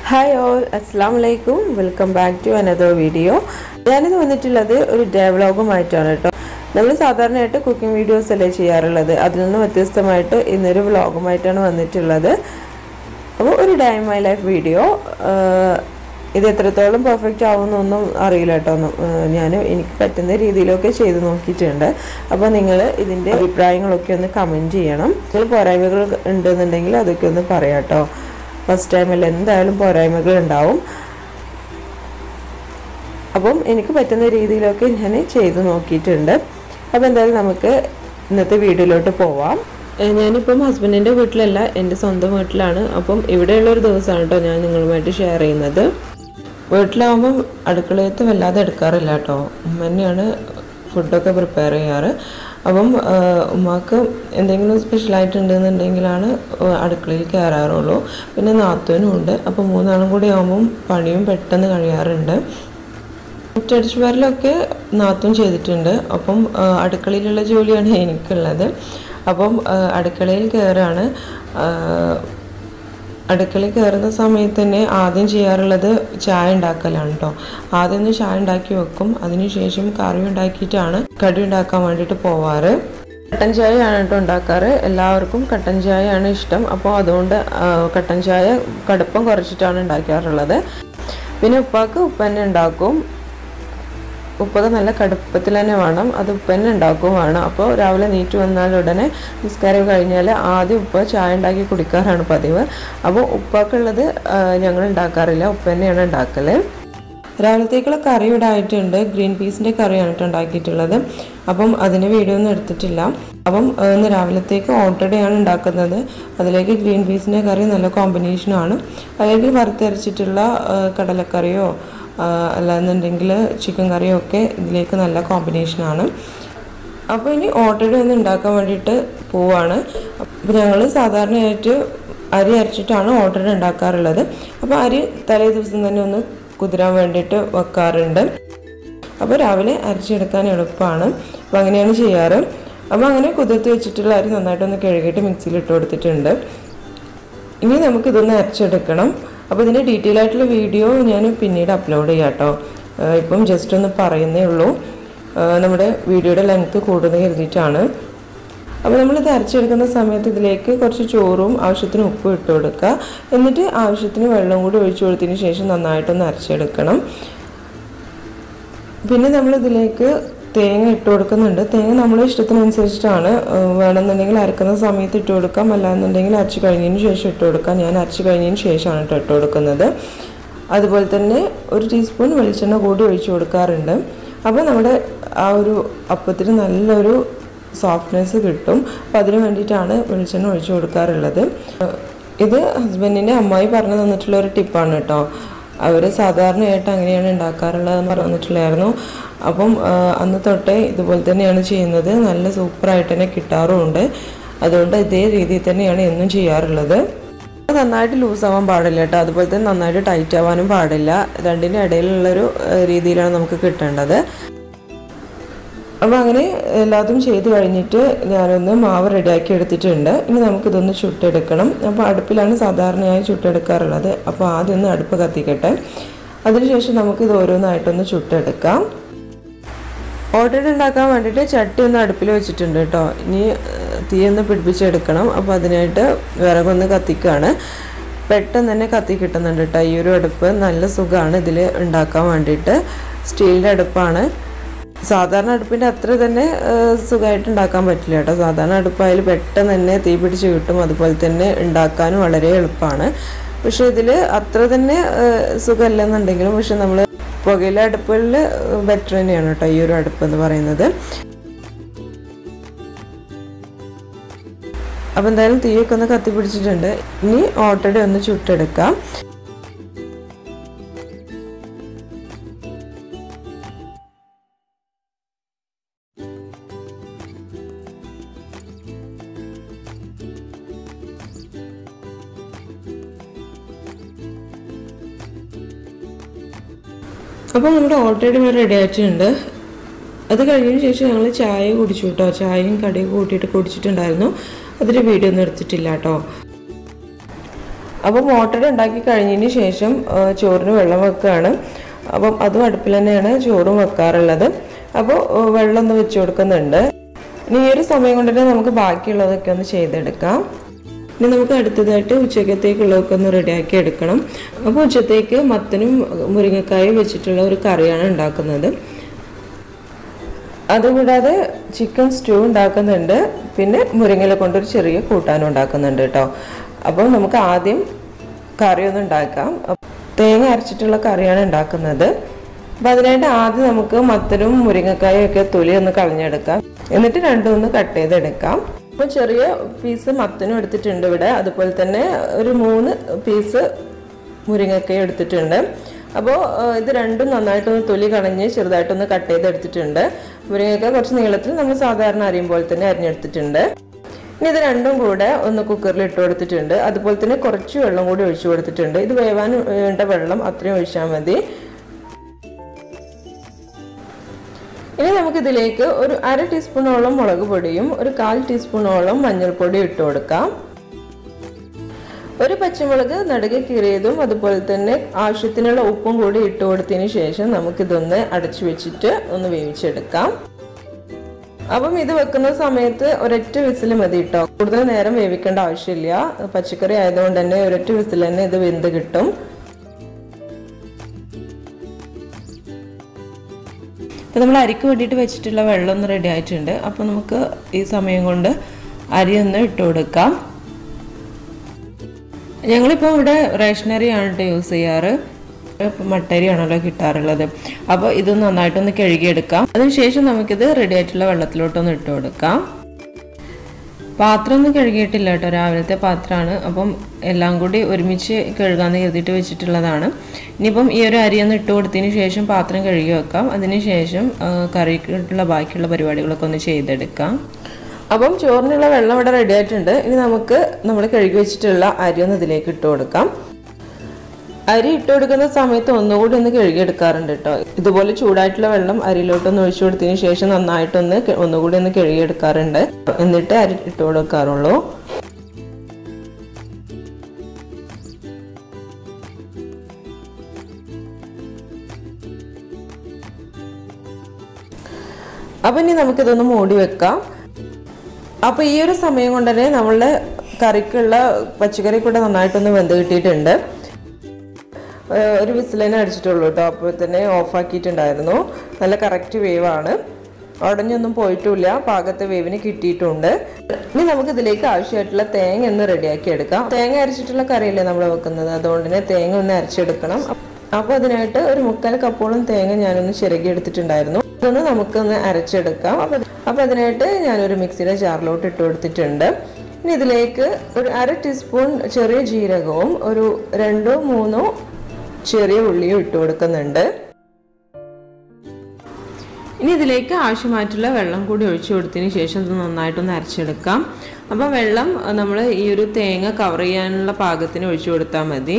hi all അസ്സാം വലൈക്കും welcome back to another video ഞാനിത് വന്നിട്ടുള്ളത് ഒരു ഡേ വ്ളോഗുമായിട്ടാണ് കേട്ടോ നമ്മൾ സാധാരണയായിട്ട് കുക്കിംഗ് വീഡിയോസ് അല്ലേ ചെയ്യാറുള്ളത് അതിൽ നിന്ന് വ്യത്യസ്തമായിട്ട് ഇന്നൊരു വ്ളോഗുമായിട്ടാണ് വന്നിട്ടുള്ളത് അപ്പോൾ ഒരു ഡേ മൈ ലൈഫ് വീഡിയോ ഇത് എത്രത്തോളം പെർഫെക്റ്റ് ആവുമെന്നൊന്നും അറിയില്ല കേട്ടോ ഞാൻ എനിക്ക് പറ്റുന്ന രീതിയിലൊക്കെ ചെയ്ത് നോക്കിയിട്ടുണ്ട് അപ്പോൾ നിങ്ങൾ ഇതിൻ്റെ അഭിപ്രായങ്ങളൊക്കെ ഒന്ന് കമൻറ്റ് ചെയ്യണം നിങ്ങൾ പോരായ്മകൾ ഉണ്ടെന്നുണ്ടെങ്കിൽ അതൊക്കെ ഒന്ന് പറയാം കേട്ടോ ഫസ്റ്റ് ടൈമിൽ എന്തായാലും പോരായ്മകൾ ഉണ്ടാവും അപ്പം എനിക്ക് പറ്റുന്ന രീതിയിലൊക്കെ ഞാൻ ചെയ്ത് നോക്കിയിട്ടുണ്ട് അപ്പോൾ എന്തായാലും നമുക്ക് ഇന്നത്തെ വീഡിയോയിലോട്ട് പോവാം ഏഹ് ഞാനിപ്പം ഹസ്ബൻഡിൻ്റെ വീട്ടിലല്ല എൻ്റെ സ്വന്തം വീട്ടിലാണ് അപ്പം ഇവിടെയുള്ള ഒരു ദിവസമാണ് കേട്ടോ ഞാൻ നിങ്ങളുമായിട്ട് ഷെയർ ചെയ്യുന്നത് വീട്ടിലാവുമ്പം അടുക്കളയത്ത് വല്ലാതെ എടുക്കാറില്ല കേട്ടോ ഉമ്മ തന്നെയാണ് ഫുഡൊക്കെ പ്രിപ്പയർ ചെയ്യാറ് അപ്പം ഉമ്മാക്ക് എന്തെങ്കിലും സ്പെഷ്യലായിട്ട് ഉണ്ടെന്നുണ്ടെങ്കിലാണ് അടുക്കളയിൽ കയറാറുള്ളൂ പിന്നെ നാത്തൂനും ഉണ്ട് അപ്പം മൂന്നാളും കൂടി ആകുമ്പം പണിയും പെട്ടെന്ന് കഴിയാറുണ്ട് മുറ്റടിച്ചു വരലൊക്കെ നാത്തും ചെയ്തിട്ടുണ്ട് അപ്പം അടുക്കളയിലുള്ള ജോലിയാണ് എനിക്കുള്ളത് അപ്പം അടുക്കളയിൽ കയറാണ് അടുക്കളയിൽ കയറുന്ന സമയത്ത് തന്നെ ആദ്യം ചെയ്യാറുള്ളത് ചായ ഉണ്ടാക്കലാണ് കേട്ടോ ആദ്യം ഒന്ന് ചായ ഉണ്ടാക്കി വെക്കും അതിനുശേഷം കറി ഉണ്ടാക്കിയിട്ടാണ് കടി ഉണ്ടാക്കാൻ വേണ്ടിയിട്ട് പോവാറ് കട്ടൻ ചായയാണ് കേട്ടോ ഉണ്ടാക്കാറ് എല്ലാവർക്കും കട്ടൻ ചായയാണ് ഇഷ്ടം അപ്പോൾ അതുകൊണ്ട് കട്ടൻ ചായ കടുപ്പം കുറച്ചിട്ടാണ് ഉണ്ടാക്കാറുള്ളത് പിന്നെ ഉപ്പാക്ക് ഉപ്പ തന്നെ ഉണ്ടാക്കും ഉപ്പൊക്കെ നല്ല കടുപ്പത്തിൽ തന്നെ വേണം അത് ഉപ്പ തന്നെ ഉണ്ടാക്കുകയും വേണം അപ്പോൾ രാവിലെ നീറ്റ് വന്നാൽ ഉടനെ നിസ്കാരം കഴിഞ്ഞാൽ ആദ്യം ഉപ്പ ചായ ഉണ്ടാക്കി കുടിക്കാറാണ് പതിവ് അപ്പോൾ ഉപ്പാക്കുള്ളത് ഞങ്ങൾ ഉണ്ടാക്കാറില്ല ഉപ്പ തന്നെയാണ് ഉണ്ടാക്കൽ രാവിലത്തേക്കുള്ള കറി ഇവിടെ ആയിട്ടുണ്ട് ഗ്രീൻ പീസിൻ്റെ കറിയാണ് കേട്ടോ ഉണ്ടാക്കിയിട്ടുള്ളത് അപ്പം അതിന് വീഡിയോ ഒന്നും എടുത്തിട്ടില്ല അപ്പം ഇന്ന് രാവിലത്തേക്ക് ഓട്ടടയാണ് ഉണ്ടാക്കുന്നത് അതിലേക്ക് ഗ്രീൻ പീസിൻ്റെ കറി നല്ല കോമ്പിനേഷനാണ് അല്ലെങ്കിൽ വറുത്തരച്ചിട്ടുള്ള കടലക്കറിയോ അല്ലാന്നുണ്ടെങ്കിൽ ചിക്കൻ കറിയോ ഒക്കെ ഇതിലേക്ക് നല്ല കോമ്പിനേഷനാണ് അപ്പോൾ ഇനി ഓട്ടട ഒന്ന് ഉണ്ടാക്കാൻ വേണ്ടിയിട്ട് പോവാണ് അപ്പോൾ ഞങ്ങൾ സാധാരണയായിട്ട് അരി അരച്ചിട്ടാണ് ഓട്ടട ഉണ്ടാക്കാറുള്ളത് അപ്പോൾ അരി തലേ ദിവസം തന്നെ ഒന്ന് കുതിരാൻ വേണ്ടിയിട്ട് വെക്കാറുണ്ട് അപ്പോൾ രാവിലെ അരച്ചെടുക്കാൻ എളുപ്പമാണ് അപ്പോൾ അങ്ങനെയാണ് ചെയ്യാറ് അപ്പോൾ അങ്ങനെ കുതിർത്ത് വെച്ചിട്ടുള്ള അരി നന്നായിട്ടൊന്ന് കഴുകിയിട്ട് മിക്സിയിൽ ഇട്ട് കൊടുത്തിട്ടുണ്ട് ഇനി നമുക്കിതൊന്ന് അരച്ചെടുക്കണം അപ്പോൾ ഇതിൻ്റെ ഡീറ്റെയിൽ ആയിട്ടുള്ള വീഡിയോ ഞാൻ പിന്നീട് അപ്ലോഡ് ചെയ്യാം കേട്ടോ ഇപ്പം ജസ്റ്റ് ഒന്ന് പറയുന്നേ ഉള്ളൂ നമ്മുടെ വീഡിയോയുടെ ലെങ്ത്ത് കൂടുന്ന കരുതിയിട്ടാണ് അപ്പോൾ നമ്മളിത് അരച്ചെടുക്കുന്ന സമയത്ത് ഇതിലേക്ക് കുറച്ച് ചോറും ആവശ്യത്തിന് ഉപ്പും ഇട്ട് കൊടുക്കുക എന്നിട്ട് ആവശ്യത്തിന് വെള്ളം കൂടി ഒഴിച്ചു കൊടുത്തതിന് ശേഷം നന്നായിട്ടൊന്ന് അരച്ചെടുക്കണം പിന്നെ നമ്മളിതിലേക്ക് തേങ്ങ ഇട്ട് കൊടുക്കുന്നുണ്ട് തേങ്ങ നമ്മുടെ ഇഷ്ടത്തിനനുസരിച്ചിട്ടാണ് വേണമെന്നുണ്ടെങ്കിൽ അരക്കുന്ന സമയത്ത് ഇട്ട് കൊടുക്കാം അല്ലാന്നുണ്ടെങ്കിൽ അരച്ച് കഴിഞ്ഞതിന് ശേഷം ഇട്ട് കൊടുക്കാം ഞാൻ അരച്ച് കഴിഞ്ഞതിന് ശേഷമാണ് കേട്ടോ ഇട്ട് കൊടുക്കുന്നത് അതുപോലെ തന്നെ ഒരു ടീസ്പൂൺ വെളിച്ചെണ്ണ കൂടി ഒഴിച്ചു കൊടുക്കാറുണ്ട് അപ്പോൾ നമ്മുടെ ആ ഒരു അപ്പത്തിന് നല്ലൊരു സോഫ്റ്റ്നെസ് കിട്ടും അപ്പം അതിന് വേണ്ടിയിട്ടാണ് വെളിച്ചെണ്ണ ഒഴിച്ചു കൊടുക്കാറുള്ളത് ഇത് ഹസ്ബൻഡിൻ്റെ അമ്മായി പറഞ്ഞു തന്നിട്ടുള്ള ഒരു ടിപ്പാണ് കേട്ടോ അവർ സാധാരണയായിട്ട് അങ്ങനെയാണ് ഉണ്ടാക്കാറുള്ളതെന്ന് പറഞ്ഞിട്ടുള്ളായിരുന്നു അപ്പം അന്ന് തൊട്ടേ ഇതുപോലെ തന്നെയാണ് ചെയ്യുന്നത് നല്ല സൂപ്പറായിട്ട് തന്നെ കിട്ടാറുമുണ്ട് അതുകൊണ്ട് ഇതേ രീതിയിൽ തന്നെയാണ് എന്നും ചെയ്യാറുള്ളത് നന്നായിട്ട് ലൂസ് ആവാൻ പാടില്ല കേട്ടോ അതുപോലെ തന്നെ നന്നായിട്ട് ടൈറ്റ് ആവാനും പാടില്ല രണ്ടിൻ്റെ ഇടയിലുള്ളൊരു രീതിയിലാണ് നമുക്ക് കിട്ടേണ്ടത് അപ്പോൾ അങ്ങനെ എല്ലാതും ചെയ്ത് കഴിഞ്ഞിട്ട് ഞാനൊന്ന് മാവ് റെഡിയാക്കി എടുത്തിട്ടുണ്ട് ഇനി നമുക്കിതൊന്ന് ചുട്ടെടുക്കണം അപ്പോൾ അടുപ്പിലാണ് സാധാരണയായി ചുട്ടെടുക്കാറുള്ളത് അപ്പോൾ ആദ്യം ഒന്ന് അടുപ്പ് കത്തിക്കട്ടെ അതിനുശേഷം നമുക്കിത് ഓരോന്നായിട്ടൊന്ന് ചുട്ടെടുക്കാം ഓർഡർ ഉണ്ടാക്കാൻ വേണ്ടിയിട്ട് ചട്ടി ഒന്ന് അടുപ്പിൽ വെച്ചിട്ടുണ്ട് കേട്ടോ ഇനി തീ ഒന്ന് പിടിപ്പിച്ചെടുക്കണം അപ്പോൾ അതിനായിട്ട് വിറകൊന്ന് കത്തിക്കുകയാണ് പെട്ടെന്ന് തന്നെ കത്തി കിട്ടുന്നുണ്ട് കേട്ടോ ഈ ഒരു അടുപ്പ് നല്ല സുഖമാണ് ഇതിൽ ഉണ്ടാക്കാൻ വേണ്ടിയിട്ട് സ്റ്റീലിൻ്റെ അടുപ്പാണ് സാധാരണ അടുപ്പിൻ്റെ അത്ര തന്നെ സുഖമായിട്ട് ഉണ്ടാക്കാൻ പറ്റില്ല കേട്ടോ സാധാരണ അടുപ്പായാലും പെട്ടെന്ന് തന്നെ തീ പിടിച്ച് കിട്ടും അതുപോലെ തന്നെ ഉണ്ടാക്കാനും വളരെ എളുപ്പമാണ് പക്ഷേ ഇതിൽ അത്ര തന്നെ സുഖമല്ലെന്നുണ്ടെങ്കിലും പക്ഷെ നമ്മൾ പുകയില അടുപ്പുകളിൽ ബെറ്റർ തന്നെയാണ് കേട്ടോ ഈ ഒരു അടുപ്പ് എന്ന് പറയുന്നത് അപ്പം എന്തായാലും തീയൊക്കെ ഒന്ന് കത്തിപ്പിടിച്ചിട്ടുണ്ട് ഇനി ഓട്ടട ഒന്ന് ചുട്ടെടുക്കാം അപ്പോൾ നമ്മുടെ ഓൾറെഡി ഇവിടെ റെഡി ആയിട്ടുണ്ട് അത് കഴിഞ്ഞതിന് ശേഷം ഞങ്ങൾ ചായ കുടിച്ചു കേട്ടോ ചായയും കടിയും കൂട്ടിയിട്ട് കുടിച്ചിട്ടുണ്ടായിരുന്നു അതിൻ്റെ വീഡിയോ ഒന്നും എടുത്തിട്ടില്ല കേട്ടോ അപ്പോൾ മോട്ടർ ഉണ്ടാക്കി കഴിഞ്ഞതിന് ശേഷം ആ, ചോറിന് വെള്ളം വെക്കുകയാണ് അപ്പം അതും അടുപ്പിൽ തന്നെയാണ് ചോറും വെക്കാറുള്ളത് അപ്പോൾ ആ, വെള്ളം ഒന്ന് വെച്ച് കൊടുക്കുന്നുണ്ട് ഇനി ഈ ഒരു സമയം കൊണ്ട് തന്നെ നമുക്ക് ബാക്കിയുള്ളതൊക്കെ ഒന്ന് ചെയ്തെടുക്കാം ഇനി നമുക്ക് അടുത്തതായിട്ട് ഉച്ചക്കത്തേക്കുള്ളതൊക്കെ ഒന്ന് റെഡിയാക്കി എടുക്കണം അപ്പോൾ ഉച്ചത്തേക്ക് മത്തനും മുരിങ്ങക്കായും വെച്ചിട്ടുള്ള ഒരു കറിയാണ് ഉണ്ടാക്കുന്നത് അതുകൂടാതെ ചിക്കൻ സ്റ്റൂ ഉണ്ടാക്കുന്നുണ്ട് പിന്നെ മുരിങ്ങയില കൊണ്ടൊരു ചെറിയ കൂട്ടാനും ഉണ്ടാക്കുന്നുണ്ട് കേട്ടോ അപ്പോൾ നമുക്ക് ആദ്യം കറി ഒന്ന് ഉണ്ടാക്കാം അപ്പ- തേങ്ങ അരച്ചിട്ടുള്ള കറിയാണ് ഉണ്ടാക്കുന്നത് അപ്പോൾ അതിനായിട്ട് ആദ്യം നമുക്ക് മത്തനും മുരിങ്ങക്കായും ഒക്കെ തൊലി ഒന്ന് കളഞ്ഞെടുക്കാം എന്നിട്ട് രണ്ടും ഒന്ന് കട്ട് ചെയ്തെടുക്കാം അപ്പോൾ ചെറിയ പീസ് മത്തനും എടുത്തിട്ടുണ്ട് ഇവിടെ അതുപോലെ തന്നെ ഒരു മൂന്ന് പീസ് മുരിങ്ങക്കയും എടുത്തിട്ടുണ്ട് അപ്പോൾ ഇത് രണ്ടും നന്നായിട്ടൊന്ന് തൊലി കളഞ്ഞ് ചെറുതായിട്ടൊന്ന് കട്ട് ചെയ്തെടുത്തിട്ടുണ്ട് മുരിങ്ങക്ക കുറച്ച് നീളത്തിൽ നമ്മൾ സാധാരണ അരിയും പോലെ തന്നെ അരിഞ്ഞെടുത്തിട്ടുണ്ട് ഇനി ഇത് രണ്ടും കൂടെ ഒന്ന് കുക്കറിൽ ഇട്ട് കൊടുത്തിട്ടുണ്ട് അതുപോലെ തന്നെ കുറച്ച് വെള്ളം കൂടി ഒഴിച്ചു കൊടുത്തിട്ടുണ്ട് ഇത് വേവാൻ വേണ്ട വെള്ളം അത്രയും ഒഴിച്ചാൽ മതി ഇനി നമുക്കിതിലേക്ക് ഒരു അര ടീസ്പൂണോളം മുളക് പൊടിയും ഒരു കാൽ ടീസ്പൂണോളം മഞ്ഞൾപ്പൊടിയും ഇട്ട് കൊടുക്കാം ഒരു പച്ചമുളക് നടുകെ കീറിയതും അതുപോലെ തന്നെ ആവശ്യത്തിനുള്ള ഉപ്പും കൂടി ഇട്ട് കൊടുത്തതിന് ശേഷം നമുക്കിതൊന്ന് അടച്ചു വെച്ചിട്ട് ഒന്ന് വേവിച്ചെടുക്കാം അപ്പം ഇത് വെക്കുന്ന സമയത്ത് ഒരൊറ്റ വിസിൽ മതി കേട്ടോ കൂടുതൽ നേരം വേവിക്കേണ്ട ആവശ്യമില്ല പച്ചക്കറി ആയതുകൊണ്ട് തന്നെ ഒരൊറ്റ വിസിൽ തന്നെ ഇത് വെന്ത് കിട്ടും അപ്പോൾ നമ്മൾ അരിക്ക് വേണ്ടിയിട്ട് വെച്ചിട്ടുള്ള വെള്ളം ഒന്ന് റെഡി ആയിട്ടുണ്ട് അപ്പോൾ നമുക്ക് ഈ സമയം കൊണ്ട് അരി ഒന്ന് ഇട്ട് കൊടുക്കാം ഞങ്ങളിപ്പോൾ ഇവിടെ റേഷനറി ആണ് കേട്ടോ യൂസ് ചെയ്യാറ് ഇപ്പം മട്ടരിയാണല്ലോ കിട്ടാറുള്ളത് അപ്പോൾ ഇത് നന്നായിട്ടൊന്ന് കഴുകിയെടുക്കാം അതിനുശേഷം നമുക്കിത് റെഡി ആയിട്ടുള്ള വെള്ളത്തിലോട്ടൊന്ന് ഇട്ട് കൊടുക്കാം പാത്രം ഒന്നും കഴുകിയിട്ടില്ല കേട്ടോ രാവിലത്തെ പാത്രമാണ് അപ്പം എല്ലാം കൂടി ഒരുമിച്ച് കഴുകാന്ന് കരുതിയിട്ട് വെച്ചിട്ടുള്ളതാണ് ഇനിയിപ്പം ഈ ഒരു അരിയൊന്ന് ഇട്ട് കൊടുത്തതിന് ശേഷം പാത്രം കഴുകി വെക്കാം അതിന് ശേഷം കറിക്കുള്ള ബാക്കിയുള്ള പരിപാടികളൊക്കെ ഒന്ന് ചെയ്തെടുക്കാം അപ്പം ചോറിനുള്ള വെള്ളം ഇവിടെ റെഡി ആയിട്ടുണ്ട് ഇനി നമുക്ക് നമ്മൾ കഴുകി വെച്ചിട്ടുള്ള അരി ഒന്ന് ഇതിലേക്ക് ഇട്ട് കൊടുക്കാം അരി ഇട്ട് കൊടുക്കുന്ന സമയത്ത് ഒന്നുകൂടി ഒന്ന് കഴുകിയെടുക്കാറുണ്ട് കേട്ടോ ഇതുപോലെ ചൂടായിട്ടുള്ള വെള്ളം അരിയിലോട്ടൊന്ന് ഒഴിച്ചു കൊടുത്തതിന് ശേഷം നന്നായിട്ടൊന്ന് ക- ഒന്നുകൂടി ഒന്ന് കഴുകിയെടുക്കാറുണ്ട് എന്നിട്ട് അരി ഇട്ട് കൊടുക്കാറുള്ളൂ അപ്പം ഇനി നമുക്കിതൊന്ന് മൂടി വെക്കാം അപ്പോൾ ഈ ഒരു സമയം കൊണ്ട് തന്നെ നമ്മളുടെ കറിക്കുള്ള പച്ചക്കറി കൂടെ നന്നായിട്ടൊന്ന് വെന്ത് കിട്ടിയിട്ടുണ്ട് ഏഹ് ഒരു വിസിൽ തന്നെ അടിച്ചിട്ടുള്ളൂ കേട്ടോ അപ്പോൾ തന്നെ ഓഫാക്കിയിട്ടുണ്ടായിരുന്നു നല്ല കറക്റ്റ് വേവാണ് ഉടഞ്ഞൊന്നും പോയിട്ടുമില്ല പാകത്തെ വേവിന് കിട്ടിയിട്ടുണ്ട് ഇനി നമുക്ക് ഇതിലേക്ക് ആവശ്യമായിട്ടുള്ള തേങ്ങ ഒന്ന് റെഡിയാക്കി എടുക്കാം തേങ്ങ അരച്ചിട്ടുള്ള കറിയല്ലേ നമ്മൾ വെക്കുന്നത് അതുകൊണ്ട് തന്നെ തേങ്ങ ഒന്ന് അരച്ചെടുക്കണം അപ്പോൾ അതിനായിട്ട് ഒരു മുക്കാൽ കപ്പോളം തേങ്ങ ഞാനൊന്ന് ചിരകി എടുത്തിട്ടുണ്ടായിരുന്നു അതൊന്ന് നമുക്കൊന്ന് അരച്ചെടുക്കാം അപ്പോൾ അപ്പോൾ അതിനായിട്ട് ഞാനൊരു മിക്സിയുടെ ജാറിലോട്ട് ഇട്ട് കൊടുത്തിട്ടുണ്ട് ഇനി ഇതിലേക്ക് ഒരു അര ടീസ്പൂൺ ചെറിയ ജീരകവും ഒരു രണ്ടോ മൂന്നോ ചെറിയ ഉള്ളിയും ഇട്ട് കൊടുക്കുന്നുണ്ട് ഇനി ഇതിലേക്ക് ആവശ്യമായിട്ടുള്ള വെള്ളം കൂടി ഒഴിച്ചു കൊടുത്തതിന് ശേഷം ഇത് നന്നായിട്ടൊന്ന് അരച്ചെടുക്കാം അപ്പോൾ വെള്ളം നമ്മൾ ഈ ഒരു തേങ്ങ കവർ ചെയ്യാനുള്ള പാകത്തിന് ഒഴിച്ചു കൊടുത്താൽ മതി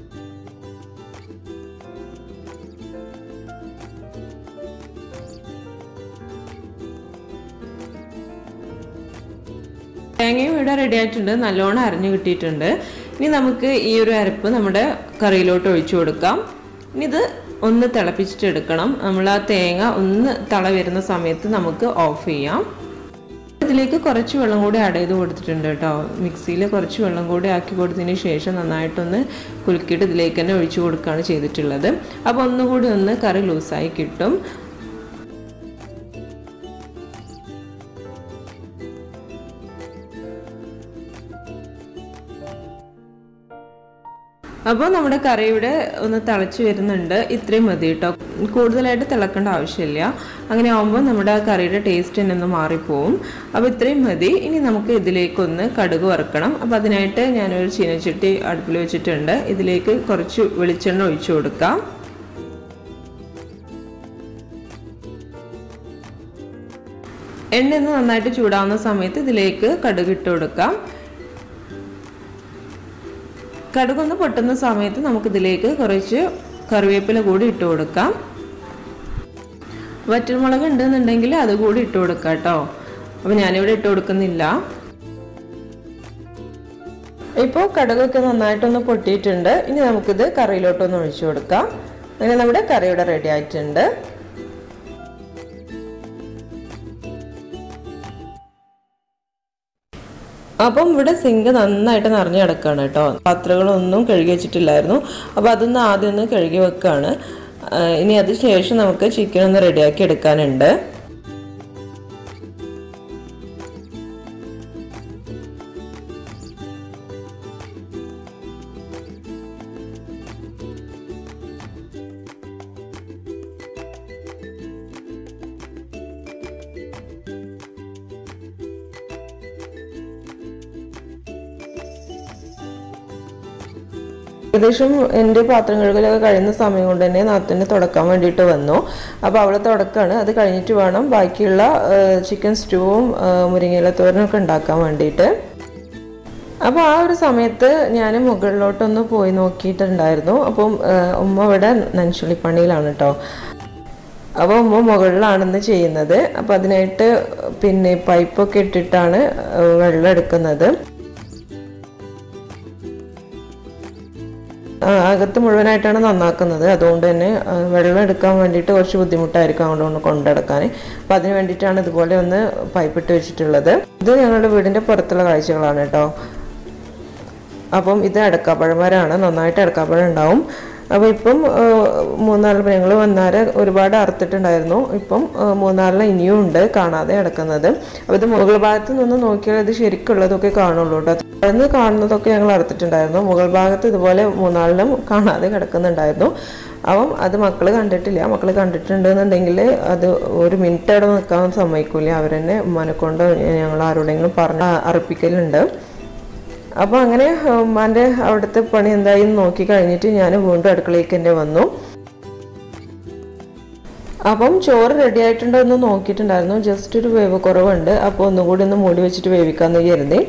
തേങ്ങയും ഇവിടെ റെഡി ആയിട്ടുണ്ട് നല്ലോണം അരഞ്ഞു കിട്ടിയിട്ടുണ്ട് ഇനി നമുക്ക് ഈ ഒരു അരപ്പ് നമ്മുടെ കറിയിലോട്ട് ഒഴിച്ചു കൊടുക്കാം ഇനി ഇത് ഒന്ന് തിളപ്പിച്ചിട്ട് എടുക്കണം നമ്മൾ ആ തേങ്ങ ഒന്ന് തള വരുന്ന സമയത്ത് നമുക്ക് ഓഫ് ചെയ്യാം ഇതിലേക്ക് കുറച്ച് വെള്ളം കൂടി ആഡ് ചെയ്ത് കൊടുത്തിട്ടുണ്ട് കേട്ടോ മിക്സിയിൽ കുറച്ച് വെള്ളം കൂടി ആക്കി കൊടുത്തതിന് ശേഷം നന്നായിട്ടൊന്ന് കുലുക്കിയിട്ട് ഇതിലേക്ക് തന്നെ ഒഴിച്ചു കൊടുക്കുകയാണ് ചെയ്തിട്ടുള്ളത് അപ്പോൾ ഒന്നുകൂടി ഒന്ന് കറി ലൂസായി കിട്ടും അപ്പോൾ നമ്മുടെ കറി ഇവിടെ ഒന്ന് തിളച്ച് വരുന്നുണ്ട് ഇത്രയും മതി കേട്ടോ കൂടുതലായിട്ട് തിളക്കേണ്ട ആവശ്യമില്ല അങ്ങനെ ആകുമ്പോൾ നമ്മുടെ ആ കറിയുടെ ടേസ്റ്റ് തന്നെ ഒന്ന് മാറിപ്പോവും അപ്പോൾ ഇത്രയും മതി ഇനി നമുക്ക് ഇതിലേക്കൊന്ന് കടുക് വറുക്കണം അപ്പോൾ അതിനായിട്ട് ഞാനൊരു ചീനച്ചട്ടി അടുപ്പിൽ വെച്ചിട്ടുണ്ട് ഇതിലേക്ക് കുറച്ച് വെളിച്ചെണ്ണ ഒഴിച്ചു കൊടുക്കാം എണ്ണ ഒന്ന് നന്നായിട്ട് ചൂടാവുന്ന സമയത്ത് ഇതിലേക്ക് കടുക് ഇട്ട് കൊടുക്കാം കടുകൊന്ന് പൊട്ടുന്ന സമയത്ത് നമുക്കിതിലേക്ക് കുറച്ച് കറിവേപ്പില കൂടി ഇട്ട് കൊടുക്കാം വറ്റൽമുളക് ഉണ്ടെന്നുണ്ടെങ്കിൽ അത് കൂടി ഇട്ട് കൊടുക്കാം കേട്ടോ അപ്പോൾ ഞാനിവിടെ ഇട്ട് കൊടുക്കുന്നില്ല ഇപ്പോൾ കടുകൊക്കെ നന്നായിട്ടൊന്ന് പൊട്ടിയിട്ടുണ്ട് ഇനി നമുക്കിത് കറിയിലോട്ടൊന്ന് ഒഴിച്ചു കൊടുക്കാം അങ്ങനെ നമ്മുടെ കറി ഇവിടെ റെഡി ആയിട്ടുണ്ട് അപ്പം ഇവിടെ സിങ്ക് നന്നായിട്ട് നിറഞ്ഞു കിടക്കുകയാണ് കേട്ടോ പാത്രങ്ങളൊന്നും കഴുകി വെച്ചിട്ടില്ലായിരുന്നു അപ്പോൾ അതൊന്ന് ആദ്യം ഒന്ന് കഴുകി വെക്കുകയാണ് ആ, ഇനി അത് ശേഷം നമുക്ക് ചിക്കൻ ഒന്ന് റെഡിയാക്കി എടുക്കാനുണ്ട് ഏകദേശം എൻ്റെ പാത്രം കഴുകലൊക്കെ കഴിയുന്ന സമയം കൊണ്ട് തന്നെ നാത്തന്നെ തുടക്കാൻ വേണ്ടിയിട്ട് വന്നു അപ്പോൾ അവൾ തുടക്കാണ് അത് കഴിഞ്ഞിട്ട് വേണം ബാക്കിയുള്ള ചിക്കൻ സ്റ്റൂവും മുരിങ്ങയില തോരനൊക്കെ ഉണ്ടാക്കാൻ വേണ്ടിയിട്ട് അപ്പോൾ ആ ഒരു സമയത്ത് ഞാൻ മുകളിലോട്ടൊന്ന് പോയി നോക്കിയിട്ടുണ്ടായിരുന്നു അപ്പം ആ, ഉമ്മ ഇവിടെ നൻചുള്ളിപ്പണിയിലാണ് കേട്ടോ അപ്പോൾ ഉമ്മ മുകളിലാണെന്ന് ചെയ്യുന്നത് അപ്പോൾ അതിനായിട്ട് പിന്നെ പൈപ്പൊക്കെ ഇട്ടിട്ടാണ് ആ, വെള്ളം എടുക്കുന്നത് ആ, അകത്ത് മുഴുവനായിട്ടാണ് നന്നാക്കുന്നത് അതുകൊണ്ട് തന്നെ ആ, വെള്ളം എടുക്കാൻ വേണ്ടിയിട്ട് കുറച്ച് ബുദ്ധിമുട്ടായിരിക്കും അങ്ങോട്ട് കൊണ്ട് കൊണ്ടെടുക്കാൻ അപ്പം അതിന് വേണ്ടിയിട്ടാണ് ഇതുപോലെ ഒന്ന് പൈപ്പ് ഇട്ട് വെച്ചിട്ടുള്ളത് ഇത് ഞങ്ങളുടെ വീടിൻ്റെ പുറത്തുള്ള കാഴ്ചകളാണ് കേട്ടോ അപ്പം ഇത് അടക്കാപ്പഴമരമാണ് നന്നായിട്ട് അടക്കാപ്പഴം ഉണ്ടാവും അപ്പോൾ ഇപ്പം ആ, മൂന്നാല് ഞങ്ങൾ വന്നാല് ഒരുപാട് അറുത്തിട്ടുണ്ടായിരുന്നു ഇപ്പം ആ, മൂന്നാലിന് ഇനിയും ഉണ്ട് കാണാതെ അടക്കുന്നത് അപ്പോൾ ഇത് മുകൾ ഭാഗത്ത് നിന്ന് നോക്കിയാൽ ഇത് ശരിക്കുള്ളതൊക്കെ കാണുള്ളൂ കേട്ടോ താഴ്ന്ന് കാണുന്നതൊക്കെ ഞങ്ങൾ അറുത്തിട്ടുണ്ടായിരുന്നു മുകൾ ഭാഗത്ത് ഇതുപോലെ മൂന്നാലിനും കാണാതെ കിടക്കുന്നുണ്ടായിരുന്നു അപ്പം അത് മക്കൾ കണ്ടിട്ടില്ല മക്കൾ കണ്ടിട്ടുണ്ടെന്നുണ്ടെങ്കിൽ അത് ഒരു മിനിറ്റ് അവിടെ നിൽക്കാൻ സമ്മതിക്കില്ല അവരെന്നെ ഉമ്മാനെ കൊണ്ട് ഞങ്ങൾ ആരോടെങ്കിലും പറഞ്ഞ് അർപ്പിക്കലുണ്ട് അപ്പോൾ അങ്ങനെ ഉമ്മാൻ്റെ അവിടുത്തെ പണി എന്തായി എന്ന് നോക്കി കഴിഞ്ഞിട്ട് ഞാൻ വീണ്ടും അടുക്കളയ്ക്ക് തന്നെ വന്നു അപ്പം ചോറ് റെഡി ആയിട്ടുണ്ടോ എന്ന് നോക്കിയിട്ടുണ്ടായിരുന്നു ജസ്റ്റ് ഒരു വേവ് കുറവുണ്ട് അപ്പോൾ ഒന്നും കൂടി ഒന്ന് മൂടി വെച്ചിട്ട് വേവിക്കാമെന്ന് കരുതി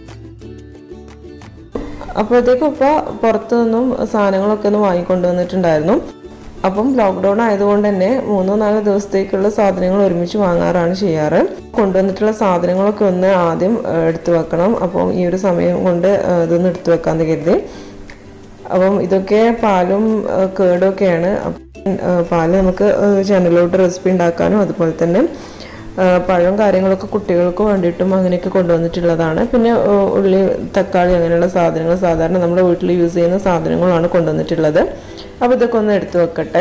അപ്പോഴത്തേക്കും ഇപ്പോൾ പുറത്തു നിന്നും സാധനങ്ങളൊക്കെ ഒന്ന് വാങ്ങിക്കൊണ്ട് വന്നിട്ടുണ്ടായിരുന്നു അപ്പം ലോക്ക്ഡൗൺ ആയതുകൊണ്ട് തന്നെ മൂന്നോ നാലോ ദിവസത്തേക്കുള്ള സാധനങ്ങൾ ഒരുമിച്ച് വാങ്ങാറാണ് ചെയ്യാറ് കൊണ്ടുവന്നിട്ടുള്ള സാധനങ്ങളൊക്കെ ഒന്ന് ആദ്യം ഏഹ്, എടുത്തു വെക്കണം അപ്പം ഈ ഒരു സമയം കൊണ്ട് ഏഹ്, ഇതൊന്ന് എടുത്തു വെക്കാമെന്ന് കരുതി അപ്പം ഇതൊക്കെ പാലും ഏഹ്, കേടും ഒക്കെയാണ് അപ്പം, ഏഹ്, പാല് നമുക്ക് ഏഹ്, ചാനലിലോട്ട് റെസിപ്പി ഉണ്ടാക്കാനും അതുപോലെ തന്നെ ഏഹ്, പഴവും കാര്യങ്ങളൊക്കെ കുട്ടികൾക്ക് വേണ്ടിയിട്ടും അങ്ങനെയൊക്കെ കൊണ്ടുവന്നിട്ടുള്ളതാണ് പിന്നെ ഏഹ്, ഉള്ളി തക്കാളി അങ്ങനെയുള്ള സാധനങ്ങൾ സാധാരണ നമ്മുടെ വീട്ടിൽ യൂസ് ചെയ്യുന്ന സാധനങ്ങളാണ് കൊണ്ടുവന്നിട്ടുള്ളത് അപ്പോൾ ഇതൊക്കെ ഒന്ന് എടുത്തു വെക്കട്ടെ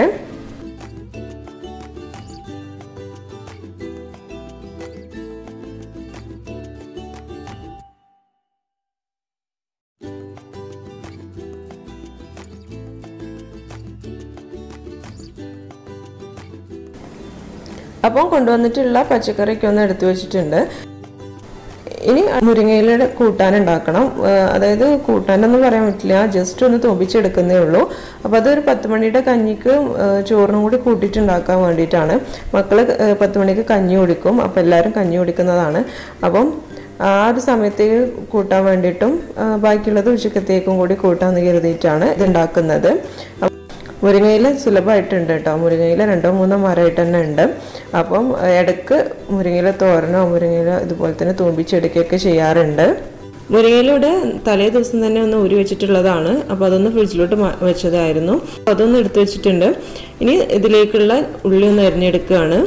അപ്പം കൊണ്ടുവന്നിട്ടുള്ള പച്ചക്കറിയൊക്കെ ഒന്ന് എടുത്തു വെച്ചിട്ടുണ്ട് ഇനി മുരിങ്ങയില കൂട്ടാൻ ഉണ്ടാക്കണം ഏഹ് അതായത് കൂട്ടാനൊന്നും പറയാൻ പറ്റില്ല ജസ്റ്റ് ഒന്ന് തോപ്പിച്ചെടുക്കുന്നേ ഉള്ളൂ അപ്പോൾ അതൊരു പത്ത് മണിയുടെ കഞ്ഞിക്ക് ഏഹ് ചോറിനും കൂടി കൂട്ടിയിട്ട് ഉണ്ടാക്കാൻ വേണ്ടിയിട്ടാണ് മക്കൾ പത്ത് മണിക്ക് കഞ്ഞി കുടിക്കും അപ്പോൾ എല്ലാവരും കഞ്ഞി കുടിക്കുന്നതാണ് അപ്പം ആ ഒരു സമയത്തേക്ക് കൂട്ടാൻ വേണ്ടിയിട്ടും ഏഹ് ബാക്കിയുള്ളത് ഉച്ചക്കത്തേക്കും കൂടി കൂട്ടാന്ന് കരുതിയിട്ടാണ് ഇത് ഉണ്ടാക്കുന്നത് മുരിങ്ങയില സുലഭമായിട്ടുണ്ട് കേട്ടോ മുരിങ്ങയില രണ്ടോ മൂന്നോ മരമായിട്ട് തന്നെ ഉണ്ട് അപ്പം ഇടയ്ക്ക് മുരിങ്ങയില തോരനോ മുരിങ്ങയില ഇതുപോലെ തന്നെ തൂമ്പിച്ചെടുക്കുകയൊക്കെ ചെയ്യാറുണ്ട് മുരിങ്ങയിലൂടെ തലേ ദിവസം തന്നെ ഒന്ന് ഊരി വെച്ചിട്ടുള്ളതാണ് അപ്പോൾ അതൊന്ന് ഫ്രിഡ്ജിലോട്ട് മാ- വെച്ചതായിരുന്നു അപ്പോൾ അതൊന്ന് എടുത്തു വെച്ചിട്ടുണ്ട് ഇനി ഇതിലേക്കുള്ള ഉള്ളി ഒന്ന് അരിഞ്ഞെടുക്കുകയാണ്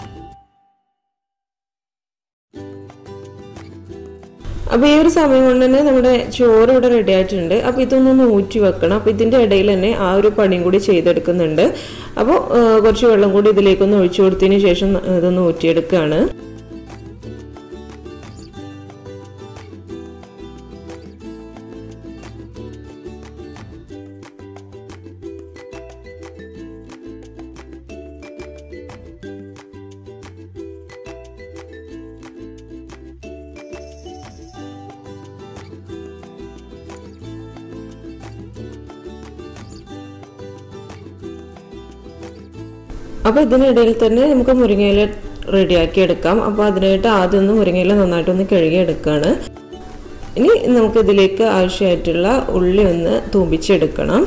അപ്പോൾ ഈ ഒരു സമയം കൊണ്ട് തന്നെ നമ്മുടെ ചോറ് ഇവിടെ റെഡി ആയിട്ടുണ്ട് അപ്പോൾ ഇതൊന്നൊന്ന് ഊറ്റി വെക്കണം അപ്പോൾ ഇതിൻ്റെ ഇടയിൽ തന്നെ ആ ഒരു പണിയും കൂടി ചെയ്തെടുക്കുന്നുണ്ട് അപ്പോൾ കുറച്ച് വെള്ളം കൂടി ഇതിലേക്കൊന്ന് ഒഴിച്ചു കൊടുത്തതിന് ശേഷം ഇതൊന്ന് ഊറ്റിയെടുക്കുകയാണ് അപ്പോൾ ഇതിനിടയിൽ തന്നെ നമുക്ക് മുരിങ്ങയില റെഡിയാക്കി എടുക്കാം അപ്പോൾ അതിനായിട്ട് ആദ്യം ഒന്ന് മുരിങ്ങയില നന്നായിട്ടൊന്ന് കഴുകി എടുക്കുകയാണ് ഇനി നമുക്ക് ഇതിലേക്ക് ആവശ്യമായിട്ടുള്ള ഉള്ളി ഒന്ന് തൂമ്പിച്ചെടുക്കണം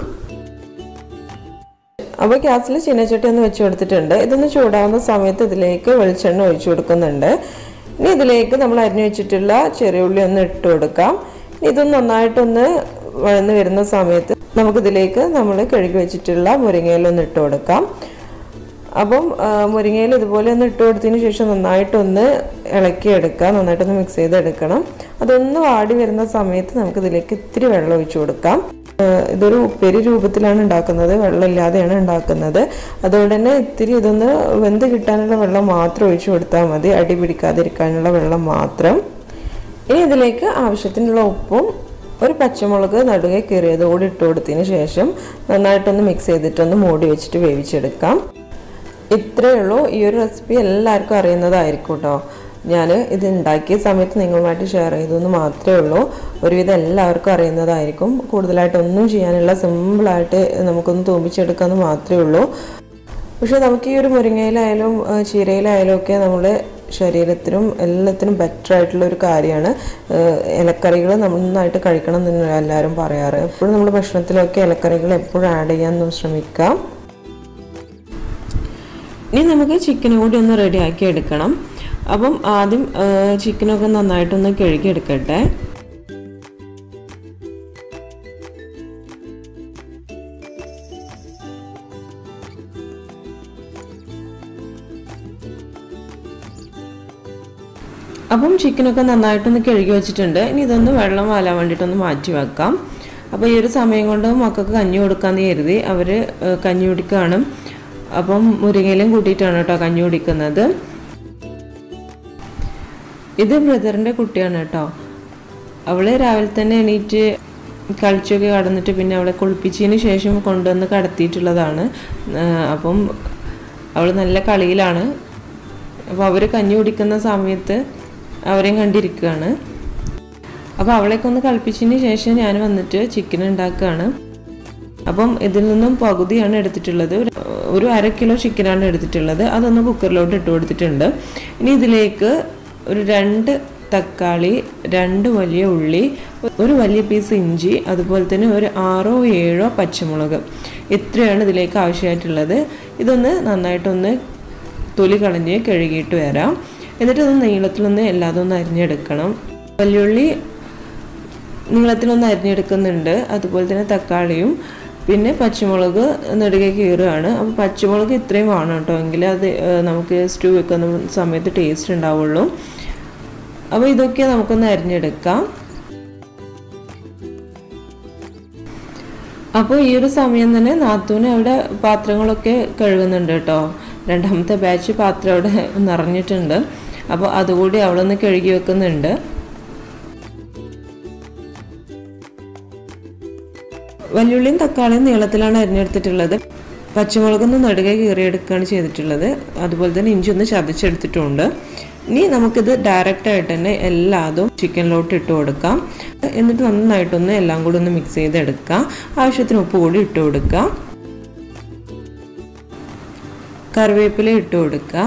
അപ്പോൾ ഗ്യാസിൽ ചീനച്ചട്ടി ഒന്ന് വെച്ച് കൊടുത്തിട്ടുണ്ട് ഇതൊന്ന് ചൂടാവുന്ന സമയത്ത് ഇതിലേക്ക് വെളിച്ചെണ്ണ ഒഴിച്ചു കൊടുക്കുന്നുണ്ട് ഇനി ഇതിലേക്ക് നമ്മൾ അരിഞ്ഞു വെച്ചിട്ടുള്ള ചെറിയ ഉള്ളി ഒന്ന് ഇട്ട് കൊടുക്കാം ഇതൊന്ന് നന്നായിട്ടൊന്ന് വഴന്ന് വരുന്ന സമയത്ത് നമുക്കിതിലേക്ക് നമ്മൾ കഴുകി വെച്ചിട്ടുള്ള മുരിങ്ങയിലൊന്ന് ഇട്ട് കൊടുക്കാം അപ്പം മുരിങ്ങയിൽ ഇതുപോലെ ഒന്ന് ഇട്ട് കൊടുത്തതിന് ശേഷം നന്നായിട്ടൊന്ന് ഇളക്കിയെടുക്കുക നന്നായിട്ടൊന്ന് മിക്സ് ചെയ്തെടുക്കണം അതൊന്ന് വാടി വരുന്ന സമയത്ത് നമുക്ക് ഇതിലേക്ക് ഇത്തിരി വെള്ളം ഒഴിച്ചു കൊടുക്കാം ആ, ഇതൊരു ഉപ്പേരി രൂപത്തിലാണ് ഉണ്ടാക്കുന്നത് വെള്ളമില്ലാതെയാണ് ഉണ്ടാക്കുന്നത് അതുകൊണ്ട് തന്നെ ഇത്തിരി ഇതൊന്ന് വെന്ത് കിട്ടാനുള്ള വെള്ളം മാത്രം ഒഴിച്ചു കൊടുത്താൽ മതി അടി പിടിക്കാതിരിക്കാനുള്ള വെള്ളം മാത്രം ഇനി ഇതിലേക്ക് ആവശ്യത്തിനുള്ള ഉപ്പും ഒരു പച്ചമുളക് നടുകെ കീറിയത് കൂടി ഇട്ട് കൊടുത്തതിന് ശേഷം നന്നായിട്ടൊന്ന് മിക്സ് ചെയ്തിട്ടൊന്ന് മൂടി വെച്ചിട്ട് വേവിച്ചെടുക്കാം ഇത്രയേ ഉള്ളൂ ഈ ഒരു റെസിപ്പി എല്ലാവർക്കും അറിയുന്നതായിരിക്കും കേട്ടോ ഞാൻ ഇത് ഉണ്ടാക്കിയ സമയത്ത് നിങ്ങളുമായിട്ട് ഷെയർ ചെയ്തെന്ന് മാത്രമേ ഉള്ളൂ ഒരുവിധം എല്ലാവർക്കും അറിയുന്നതായിരിക്കും കൂടുതലായിട്ട് ഒന്നും ചെയ്യാനുള്ള സിമ്പിളായിട്ട് നമുക്കൊന്ന് തൂമ്പിച്ചെടുക്കാമെന്ന് മാത്രമേ ഉള്ളൂ പക്ഷേ നമുക്ക് ഈ ഒരു മുരിങ്ങയിലായാലും ആ, ചീരയിലായാലും ഒക്കെ നമ്മുടെ ശരീരത്തിനും എല്ലാത്തിനും ബെറ്റർ ആയിട്ടുള്ള ഒരു കാര്യമാണ് ഇലക്കറികൾ നന്നായിട്ട് കഴിക്കണം എന്ന് എല്ലാവരും പറയാറ് എപ്പോഴും നമ്മുടെ ഭക്ഷണത്തിലൊക്കെ ഇലക്കറികൾ എപ്പോഴും ആഡ് ചെയ്യാൻ ശ്രമിക്കാം ഇനി നമുക്ക് ചിക്കനും കൂടി ഒന്ന് റെഡിയാക്കി എടുക്കണം അപ്പം ആദ്യം ആ, ചിക്കനൊക്കെ നന്നായിട്ടൊന്ന് കഴുകിയെടുക്കട്ടെ അപ്പം ചിക്കനൊക്കെ നന്നായിട്ടൊന്ന് കഴുകി വെച്ചിട്ടുണ്ട് ഇനി ഇതൊന്ന് വെള്ളം വാലാൻ വേണ്ടിയിട്ടൊന്ന് മാറ്റി വെക്കാം അപ്പോൾ ഈ ഒരു സമയം കൊണ്ട് മക്കൾക്ക് കഞ്ഞി കൊടുക്കാമെന്ന് കരുതി അവർ കഞ്ഞി കുടിക്കുകയാണ് അപ്പം മുരിങ്ങയിലും കൂട്ടിയിട്ടാണ് കേട്ടോ കഞ്ഞി കുടിക്കുന്നത് ഇത് ബ്രദറിൻ്റെ കുട്ടിയാണ് കേട്ടോ അവള് രാവിലെ തന്നെ എണീറ്റ് കളിച്ചൊക്കെ കടന്നിട്ട് പിന്നെ അവളെ കുളിപ്പിച്ചതിന് ശേഷം കൊണ്ടുവന്ന് കടത്തിയിട്ടുള്ളതാണ് ആ, അപ്പം അവൾ നല്ല കളിയിലാണ് അപ്പോൾ അവർ കഞ്ഞി കുടിക്കുന്ന സമയത്ത് അവരെയും കണ്ടിരിക്കുകയാണ് അപ്പോൾ അവളെയൊക്കെ ഒന്ന് കളിപ്പിച്ചതിന് ശേഷം ഞാൻ വന്നിട്ട് ചിക്കൻ ഉണ്ടാക്കുകയാണ് അപ്പം ഇതിൽ നിന്നും പകുതിയാണ് എടുത്തിട്ടുള്ളത് ഒരു- ഒരു അര കിലോ ചിക്കനാണ് എടുത്തിട്ടുള്ളത് അതൊന്ന് കുക്കറിലോട്ട് ഇട്ട് കൊടുത്തിട്ടുണ്ട് ഇനി ഇതിലേക്ക് ഒരു രണ്ട് തക്കാളി രണ്ട് വലിയ ഉള്ളി ഒരു വലിയ പീസ് ഇഞ്ചി അതുപോലെ തന്നെ ഒരു ആറോ ഏഴോ പച്ചമുളക് ഇത്രയാണ് ഇതിലേക്ക് ആവശ്യമായിട്ടുള്ളത് ഇതൊന്ന് നന്നായിട്ടൊന്ന് തൊലി കളഞ്ഞ് കഴുകിയിട്ട് വരാം എന്നിട്ട് ഒന്ന് നീളത്തിലൊന്ന് എല്ലാതും ഒന്ന് അരിഞ്ഞെടുക്കണം വലിയുള്ളി നീളത്തിലൊന്ന് അരിഞ്ഞെടുക്കുന്നുണ്ട് അതുപോലെ തന്നെ തക്കാളിയും പിന്നെ പച്ചമുളക് നെടുകെ കീറുകയാണ് അപ്പോൾ പച്ചമുളക് ഇത്രയും വേണം കേട്ടോ എങ്കിലേ അത് ഏഹ്, നമുക്ക് സ്റ്റൂ വെക്കുന്ന സമയത്ത് ടേസ്റ്റ് ഉണ്ടാവുള്ളൂ അപ്പോൾ ഇതൊക്കെ നമുക്കൊന്ന് അരിഞ്ഞെടുക്കാം അപ്പോൾ ഈ ഒരു സമയം തന്നെ നാത്തൂന് അവിടെ പാത്രങ്ങളൊക്കെ കഴുകുന്നുണ്ട് കേട്ടോ രണ്ടാമത്തെ ബാച്ച് പാത്രം അവിടെ നിറഞ്ഞിട്ടുണ്ട് അപ്പോൾ അതുകൂടി അവളൊന്ന് കഴുകി വെക്കുന്നുണ്ട് വല്യുള്ളിയും തക്കാളിയും നീളത്തിലാണ് അരിഞ്ഞെടുത്തിട്ടുള്ളത് പച്ചമുളകൊന്ന് നടുകെ കീറിയെടുക്കുകയാണ് ചെയ്തിട്ടുള്ളത് അതുപോലെ തന്നെ ഇഞ്ചി ഒന്ന് ചതച്ചെടുത്തിട്ടുണ്ട് ഇനി നമുക്കിത് ഡയറക്റ്റ് ആയിട്ട് തന്നെ എല്ലാതും ചിക്കനിലോട്ട് ഇട്ട് കൊടുക്കാം എന്നിട്ട് നന്നായിട്ടൊന്ന് എല്ലാം കൂടി ഒന്ന് മിക്സ് ചെയ്തെടുക്കാം ആവശ്യത്തിന് ഉപ്പ് കൂടി ഇട്ട് കൊടുക്കാം കറിവേപ്പില ഇട്ട് കൊടുക്കുക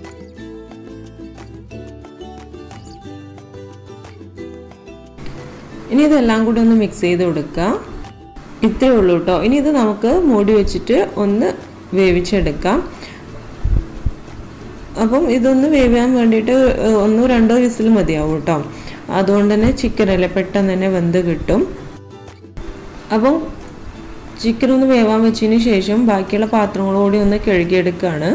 ഇനി ഇതെല്ലാം കൂടി ഒന്ന് മിക്സ് ചെയ്ത് കൊടുക്കുക ഇത്രയേ ഉള്ളൂ കേട്ടോ ഇനി ഇത് നമുക്ക് മൂടി വെച്ചിട്ട് ഒന്ന് വേവിച്ചെടുക്കാം അപ്പം ഇതൊന്ന് വേവാൻ വേണ്ടിയിട്ട് ഏഹ്, ഒന്നോ രണ്ടോ വിസിൽ മതിയാവും കേട്ടോ അതുകൊണ്ട് തന്നെ ചിക്കനല്ലേ പെട്ടെന്ന് തന്നെ വെന്ത് കിട്ടും അപ്പം ചിക്കൻ ഒന്ന് വേവാൻ വെച്ചതിന് ശേഷം ബാക്കിയുള്ള പാത്രങ്ങളോടെ ഒന്ന് കഴുകിയെടുക്കുകയാണ്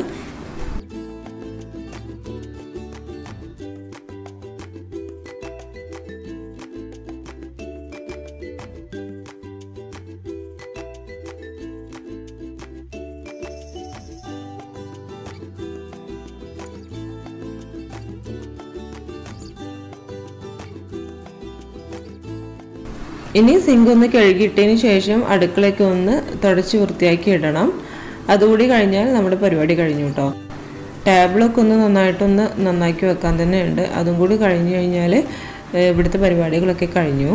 ഇനി സിങ്ക് ഒന്ന് കഴുകിയിട്ടതിന് ശേഷം അടുക്കളയൊക്കെ ഒന്ന് തുടച്ച് വൃത്തിയാക്കി ഇടണം അതുകൂടി കഴിഞ്ഞാൽ നമ്മുടെ പരിപാടി കഴിഞ്ഞു കേട്ടോ ടേബിളൊക്കെ ഒന്ന് നന്നായിട്ടൊന്ന് നന്നാക്കി വെക്കാൻ തന്നെ ഉണ്ട് അതും കൂടി കഴിഞ്ഞു കഴിഞ്ഞാൽ ഏഹ്, ഇവിടുത്തെ പരിപാടികളൊക്കെ കഴിഞ്ഞു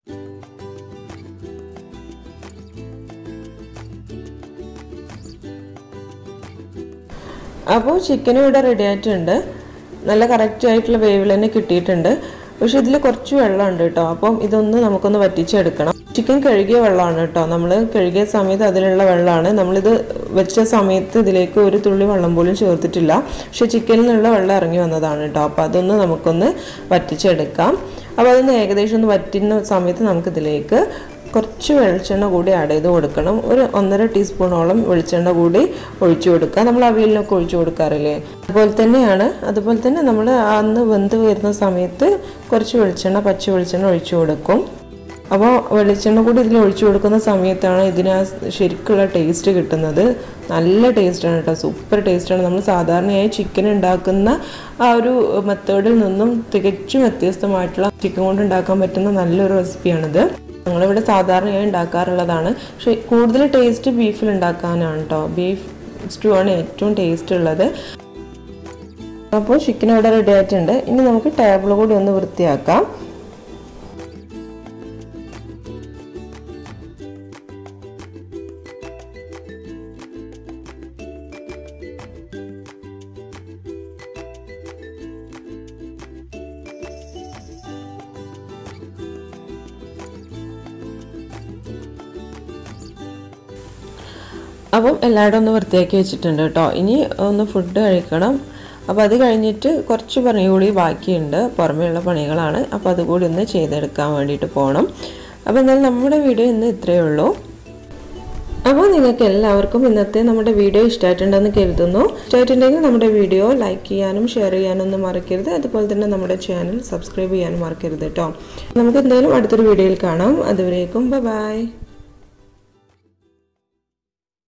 അപ്പോൾ ചിക്കനും ഇവിടെ റെഡി ആയിട്ടുണ്ട് നല്ല കറക്റ്റ് ആയിട്ടുള്ള വേവിൽ തന്നെ കിട്ടിയിട്ടുണ്ട് പക്ഷെ ഇതിൽ കുറച്ച് വെള്ളമുണ്ട് കേട്ടോ അപ്പം ഇതൊന്ന് നമുക്കൊന്ന് വറ്റിച്ചെടുക്കണം ചിക്കൻ കഴുകിയ വെള്ളമാണ് കേട്ടോ നമ്മൾ കഴുകിയ സമയത്ത് അതിലുള്ള വെള്ളമാണ് നമ്മളിത് വെച്ച സമയത്ത് ഇതിലേക്ക് ഒരു തുള്ളി വെള്ളം പോലും ചേർത്തിട്ടില്ല പക്ഷെ ചിക്കനിൽ നിന്നുള്ള വെള്ളം ഇറങ്ങി വന്നതാണ് കേട്ടോ അപ്പോൾ അതൊന്ന് നമുക്കൊന്ന് വറ്റിച്ചെടുക്കാം അപ്പോൾ അതൊന്ന് ഏകദേശം ഒന്ന് വറ്റുന്ന സമയത്ത് നമുക്കിതിലേക്ക് കുറച്ച് വെളിച്ചെണ്ണ കൂടി ആഡ് ചെയ്ത് കൊടുക്കണം ഒരു ഒന്നര ടീസ്പൂണോളം വെളിച്ചെണ്ണ കൂടി ഒഴിച്ചു കൊടുക്കുക നമ്മൾ അവിയലിനൊക്കെ ഒഴിച്ചു കൊടുക്കാറില്ലേ അതുപോലെ തന്നെയാണ് അതുപോലെ തന്നെ നമ്മൾ അന്ന് വെന്ത് വരുന്ന സമയത്ത് കുറച്ച് വെളിച്ചെണ്ണ പച്ച വെളിച്ചെണ്ണ ഒഴിച്ചു കൊടുക്കും അപ്പോൾ വെളിച്ചെണ്ണ കൂടി ഇതിൽ ഒഴിച്ചു കൊടുക്കുന്ന സമയത്താണ് ഇതിന് ആ ശരിക്കുള്ള ടേസ്റ്റ് കിട്ടുന്നത് നല്ല ടേസ്റ്റാണ് കേട്ടോ സൂപ്പർ ടേസ്റ്റാണ് നമ്മൾ സാധാരണയായി ചിക്കൻ ഉണ്ടാക്കുന്ന ആ ഒരു മെത്തേഡിൽ നിന്നും തികച്ചും വ്യത്യസ്തമായിട്ടുള്ള ചിക്കൻ കൊണ്ട് ഉണ്ടാക്കാൻ പറ്റുന്ന നല്ലൊരു റെസിപ്പിയാണിത് ഞങ്ങളിവിടെ സാധാരണയായി ഉണ്ടാക്കാറുള്ളതാണ് പക്ഷേ കൂടുതൽ ടേസ്റ്റ് ബീഫിൽ ഉണ്ടാക്കാനാണ് കേട്ടോ ബീഫ് സ്റ്റൂ ആണ് ഏറ്റവും ടേസ്റ്റ് ഉള്ളത് അപ്പോൾ ചിക്കൻ ഇവിടെ റെഡി ആയിട്ടുണ്ട് ഇനി നമുക്ക് ടേബിൾ കൂടി ഒന്ന് വൃത്തിയാക്കാം അപ്പം എല്ലായിടും ഒന്ന് വൃത്തിയാക്കി വെച്ചിട്ടുണ്ട് കേട്ടോ ഇനി ഒന്ന് ഫുഡ് കഴിക്കണം അപ്പോൾ അത് കഴിഞ്ഞിട്ട് കുറച്ച് പണി കൂടി ബാക്കിയുണ്ട് പുറമേയുള്ള പണികളാണ് അപ്പോൾ അതുകൂടി ഒന്ന് ചെയ്തെടുക്കാൻ വേണ്ടിയിട്ട് പോകണം അപ്പോൾ എന്നാലും നമ്മുടെ വീഡിയോ ഇന്ന് ഇത്രയേ ഉള്ളൂ അപ്പോൾ നിങ്ങൾക്ക് എല്ലാവർക്കും ഇന്നത്തെ നമ്മുടെ വീഡിയോ ഇഷ്ടമായിട്ടുണ്ടെന്ന് കരുതുന്നു ഇഷ്ടമായിട്ടുണ്ടെങ്കിൽ നമ്മുടെ വീഡിയോ ലൈക്ക് ചെയ്യാനും ഷെയർ ചെയ്യാനൊന്നും മറക്കരുത് അതുപോലെ തന്നെ നമ്മുടെ ചാനൽ സബ്സ്ക്രൈബ് ചെയ്യാനും മറക്കരുത് കേട്ടോ നമുക്ക് എന്തായാലും അടുത്തൊരു വീഡിയോയിൽ കാണാം അതുവരേക്കും ബൈ